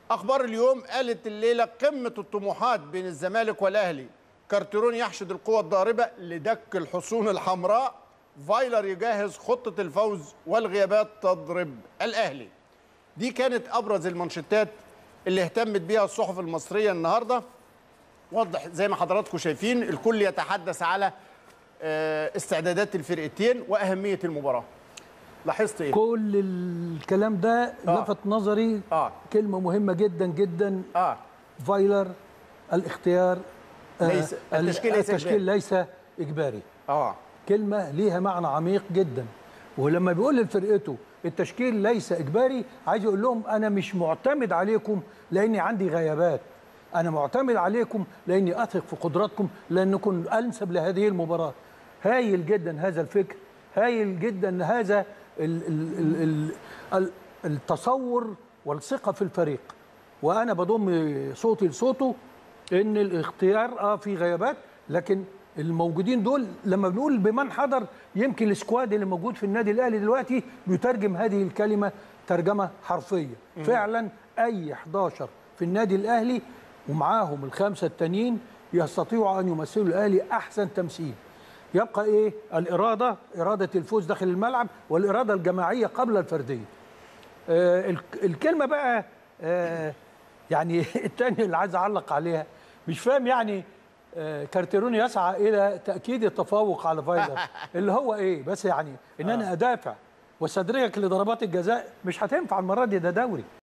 اخبار اليوم قالت الليله قمه الطموحات بين الزمالك والاهلي كارتيرون يحشد القوى الضاربه لدك الحصون الحمراء فايلر يجهز خطه الفوز والغيابات تضرب الاهلي دي كانت ابرز المانشيتات اللي اهتمت بيها الصحف المصريه النهارده واضح زي ما حضراتكم شايفين الكل يتحدث على آه، استعدادات الفرقتين واهميه المباراه لاحظت ايه كل الكلام ده آه. لفت نظري اه كلمة مهمة جدا جدا اه فايلر الاختيار آه، ليس- التشكيل ليس التشكيل ليس إجباري اه كلمة ليها معنى عميق جدا ولما بيقول لفرقته التشكيل ليس إجباري عايز يقول لهم أنا مش معتمد عليكم لأني عندي غيابات أنا معتمد عليكم لأني أثق في قدراتكم لأنكم أنسب لهذه المباراة هايل جدا هذا الفكر هايل جدا هذا ال ال ال ال ال التصور والثقة في الفريق وأنا بضم صوتي لصوته ان الاختيار اه في غيابات لكن الموجودين دول لما بنقول بمن حضر يمكن السكواد اللي موجود في النادي الاهلي دلوقتي بيترجم هذه الكلمه ترجمه حرفيه فعلا اي 11 في النادي الاهلي ومعاهم الخمسه التانيين يستطيعوا ان يمثلوا الاهلي احسن تمثيل يبقى ايه الاراده اراده الفوز داخل الملعب والاراده الجماعيه قبل الفرديه آه، الك- الكلمه بقى آه، يعني الثانيه اللي عايز اعلق عليها مش فاهم يعني آه، كارتيرون يسعى الى تاكيد التفوق على فايلر اللي هو ايه بس يعني ان انا ادافع واستدرجك لضربات الجزاء مش هتنفع المره دي ده دوري